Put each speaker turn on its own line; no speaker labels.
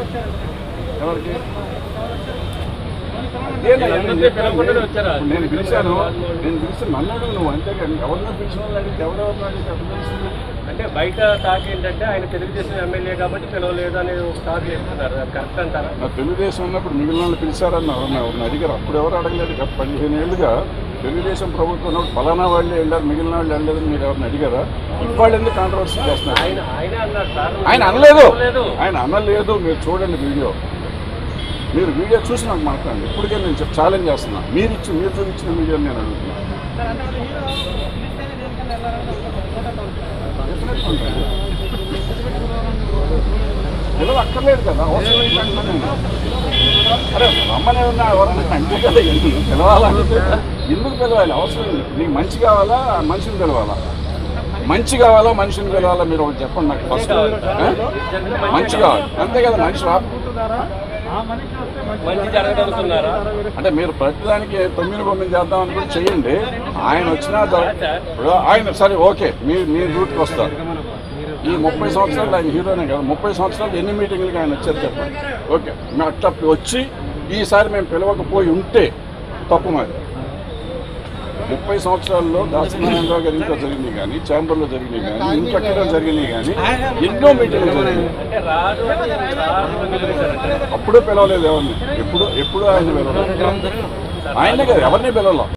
ఎవరికి అదేనా
అందరినీ పిలవకుండానే వచ్చారా?
నేను పిలిచాను నేను పిలిచాను నన్ను అడుగు నువ్వు అంతేగాని ఎవరినో పిలిచిన వాళ్ళు అడిగితే ఎవరెవరినో అడిగితే ఎట్లా తెలుస్తుంది?
అంటే బయట టాక్ ఏంటంటే ఆయన తెలుగుదేశం ఎమ్మెల్యే కాబట్టి పిలవలేదు అని ఒక టాక్ చేస్తున్నారు అది కరెక్ట్ అంటారా
నా తెలుగుదేశం ఉన్నప్పుడు మిగిలిన వాళ్ళు పిలిచారని ఎవరిని ఎవరిని అడిగారు అప్పుడు ఎవరు అడగలేదు గత పదిహేను ఏళ్ళుగా తెలుగుదేశం ప్రభుత్వం ఉన్నప్పుడు ఫలానా వాళ్ళే వెళ్ళారు మిగిలిన వాళ్ళు వెళ్ళలేదని మీరు ఎవరిని అడిగారా ఇవాళ ఎందుకు కాంట్రవర్సీ చేస్తున్నారు
ఆయన ఆయన అన్నారు సార్
ఆయన అనలేదు
లేదు
ఆయన అనలేదు మీరు చూడండి వీడియో మీరు వీడియో చూసి నాకు మాట్లాడండి ఇప్పటికే నేను చెప్ ఛాలెంజ్ చేస్తున్నా మీరు ఇచ్చి మీరు చూపించిన వీడియోని నేను అడుగుతున్నాను Definitely ఉంటుంది. పిల్లలు అక్కర్లేదు కదా అవసరం ఏంటంటున్నా నేను అరే రమ్మనే ఉన్నా ఎవరన్నా అంటే కదా ఎందుకు పిలవాలంటే ఎందుకు పిలవాలి అవసరం లేదు నీకు మంచి కావాలా మనిషిని పిలవాలా మంచి కావాలా మనిషిని పిలవాలా మీరు ఒకటి చెప్పండి నాకు ఫస్ట్ మంచి కావాలి అంతే కదా మనిషి రా
మంచి జరగదలుతున్నారా
అంటే మీరు ప్రతిదానికి తొమ్మిది బొమ్మిది చేద్దాం అనుకుని చెయ్యండి ఆయన వచ్చినా జర- ఇప్పుడు ఆయన సరే ఓకే మీరు మీరు రూట్కి వస్తారు ఈ ముప్పై సంవత్సరాలు ఆయన హీరోనే కదా ముప్పై సంవత్సరాలు ఎన్ని మీటింగ్లకి ఆయన వచ్చారు చెప్పండి ఓకే మేము అట్లా వచ్చి ఈసారి మేము పిలవకపోయి ఉంటే తప్పు మాది ముప్పై సంవత్సరాల్లో దాసనారాయణరావు గారి ఇంట్లో జరిగింది కానీ ఛాంబర్లో జరిగినాయి కానీ ఇంకెక్కడ జరిగినాయి కానీ ఎన్నో మీటింగ్లు జరిగినాయి
అంటే రాదు రాదు అని పిలిచారంట
అప్పుడే పిలవలేదు ఎవరిని ఎప్పుడు ఎప్పుడు ఆయన పిలవలేదు ఆయనే కదా ఎవరిని పిలవలేదు